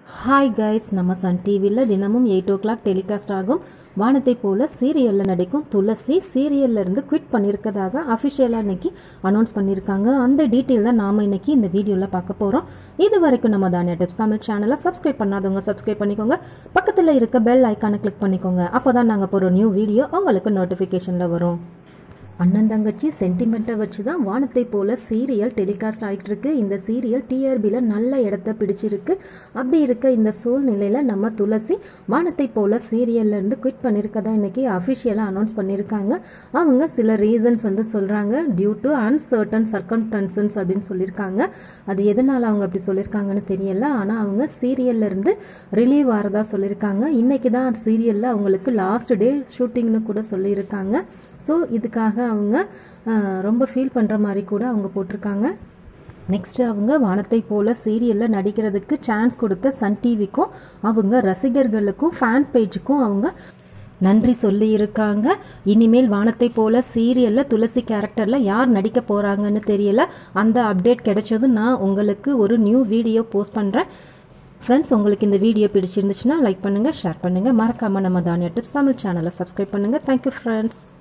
hi guys நம்ம Sun டிவியில் தினமும் எயிட் ஓ கிளாக் டெலிகாஸ்ட் ஆகும் வானத்தை போல சீரியலில் நடிக்கும் துளசி சீரியல்ல இருந்து குவிட் பண்ணியிருக்கதாக அஃபிஷியலாக இன்னைக்கு அனௌன்ஸ் பண்ணியிருக்காங்க அந்த டீட்டெயில் தான் நாம் இன்னைக்கு இந்த வீடியோவில் பார்க்க போகிறோம் இது வரைக்கும் நம்ம தானியா டிப்ஸ் தமிழ் சேனலை சப்ஸ்கிரைப் பண்ணாதவங்க சப்ஸ்கிரைப் பண்ணிக்கோங்க பக்கத்தில் இருக்க பெல் ஐக்கானை கிளிக் பண்ணிக்கோங்க அப்போ தான் நாங்கள் போகிற நியூ வீடியோ உங்களுக்கு நோட்டிஃபிகேஷனில் வரும் அண்ணன் தங்கச்சி சென்டிமெண்ட்டை வச்சு தான் வானத்தை போல சீரியல் டெலிகாஸ்ட் ஆகிட்டு இருக்கு இந்த சீரியல் டிஆர்பியில் நல்ல இடத்த பிடிச்சிருக்கு அப்படி இருக்க இந்த சூழ்நிலையில் நம்ம துளசி வானத்தை போல சீரியல்ல இருந்து குவிட் பண்ணியிருக்கதா இன்னைக்கு அஃபிஷியலாக அனௌன்ஸ் பண்ணியிருக்காங்க அவங்க சில ரீசன்ஸ் வந்து சொல்கிறாங்க டியூ டு அன்சர்டன் சர்க்கம்டன்சன்ஸ் அப்படின்னு சொல்லியிருக்காங்க அது எதனால் அவங்க அப்படி சொல்லியிருக்காங்கன்னு தெரியல ஆனால் அவங்க சீரியல்ல இருந்து ரிலீவ் ஆகிறதா சொல்லியிருக்காங்க இன்னைக்கு தான் சீரியலில் அவங்களுக்கு லாஸ்ட் டே ஷூட்டிங்னு கூட சொல்லியிருக்காங்க ஸோ இதுக்காக அவங்க அஹ், ரொம்ப ஃபீல் பண்ணுற மாதிரி கூட அவங்க போட்டிருக்காங்க நெக்ஸ்ட் அவங்க வானத்தை போல சீரியலில் நடிக்கிறதுக்கு சான்ஸ் கொடுத்த சன் டிவிக்கும் அவங்க ரசிகர்களுக்கும் ஃபேன் பேஜுக்கும் அவங்க நன்றி சொல்லியிருக்காங்க இனிமேல் வானத்தை போல சீரியலில் துளசி கேரக்டரில் யார் நடிக்க போகிறாங்கன்னு தெரியல அந்த அப்டேட் கிடைச்சதும் நான் உங்களுக்கு ஒரு நியூ வீடியோ போஸ்ட் பண்ணுறேன் ஃப்ரெண்ட்ஸ் உங்களுக்கு இந்த வீடியோ பிடிச்சிருந்துச்சுன்னா லைக் பண்ணுங்கள் ஷேர் பண்ணுங்கள் மறக்காமல் நம்ம தானியா டிப்ஸ் தமிழ் சேனலை சப்ஸ்கிரைப் பண்ணுங்கள் தேங்க்யூ ஃப்ரெண்ட்ஸ்